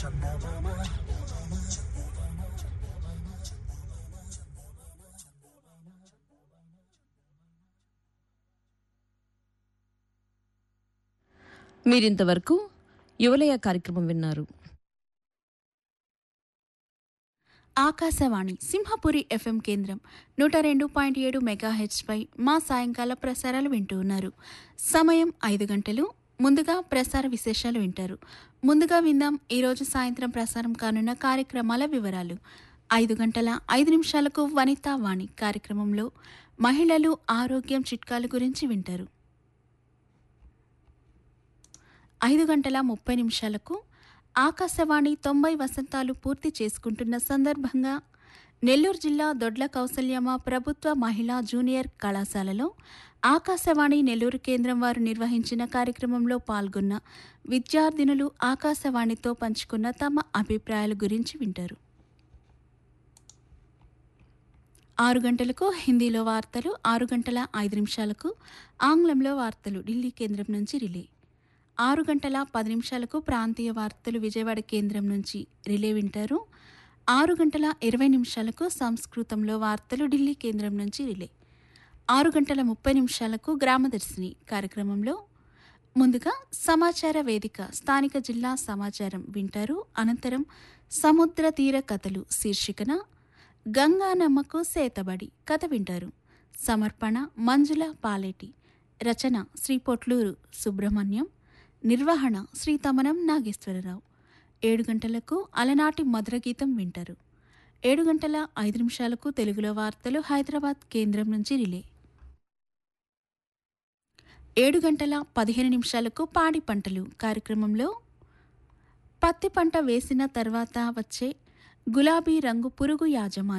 మీరింతవరకు యువలయ కార్యక్రమం విన్నారు ఆకాశవాణి సింహపురి ఎఫ్ఎం కేంద్రం నూట రెండు పాయింట్ ఏడు మెగాహెచ్పై మా సాయంకాల ప్రసారాలు వింటూ ఉన్నారు సమయం ఐదు గంటలు ముందుగా ప్రసార విశేషాలు వింటారు ముందుగా విందాం ఈరోజు సాయంత్రం ప్రసారం కానున్న కార్యక్రమాల వివరాలు ఐదు గంటల ఐదు నిమిషాలకు వనితా వాణి కార్యక్రమంలో మహిళలు ఆరోగ్యం చిట్కాల గురించి వింటారు ఐదు గంటల ముప్పై నిమిషాలకు ఆకాశవాణి తొంభై వసంతాలు పూర్తి చేసుకుంటున్న సందర్భంగా నెల్లూరు జిల్లా దొడ్ల కౌసల్యమ్మ ప్రభుత్వ మహిళా జూనియర్ కళాశాలలో ఆకాశవాణి నెల్లూరు కేంద్రం వారు నిర్వహించిన కార్యక్రమంలో పాల్గొన్న విద్యార్థినులు ఆకాశవాణితో పంచుకున్న తమ అభిప్రాయాల గురించి వింటారు ఆరు గంటలకు హిందీలో వార్తలు ఆరు గంటల ఐదు నిమిషాలకు ఆంగ్లంలో వార్తలు ఢిల్లీ కేంద్రం నుంచి రిలే ఆరు గంటల పది నిమిషాలకు ప్రాంతీయ వార్తలు విజయవాడ కేంద్రం నుంచి రిలే వింటారు ఆరు గంటల ఇరవై నిమిషాలకు సంస్కృతంలో వార్తలు ఢిల్లీ కేంద్రం నుంచి రిలే ఆరు గంటల ముప్పై నిమిషాలకు గ్రామదర్శిని కార్యక్రమంలో ముందుగా సమాచార వేదిక స్థానిక జిల్లా సమాచారం వింటారు అనంతరం సముద్ర తీర కథలు శీర్షికన గంగానమ్మకు సేతబడి కథ వింటారు సమర్పణ మంజుల పాలేటి రచన శ్రీ పొట్లూరు సుబ్రహ్మణ్యం నిర్వహణ శ్రీ తమనం నాగేశ్వరరావు ఏడు గంటలకు అలనాటి మధుర గీతం వింటారు ఏడు గంటల ఐదు నిమిషాలకు తెలుగులో వార్తలు హైదరాబాద్ కేంద్రం నుంచి రిలే ఏడు గంటల పదిహేను నిమిషాలకు పాడి పంటలు కార్యక్రమంలో పత్తి పంట వేసిన తర్వాత వచ్చే గులాబీ రంగు పురుగు యాజమాన్యం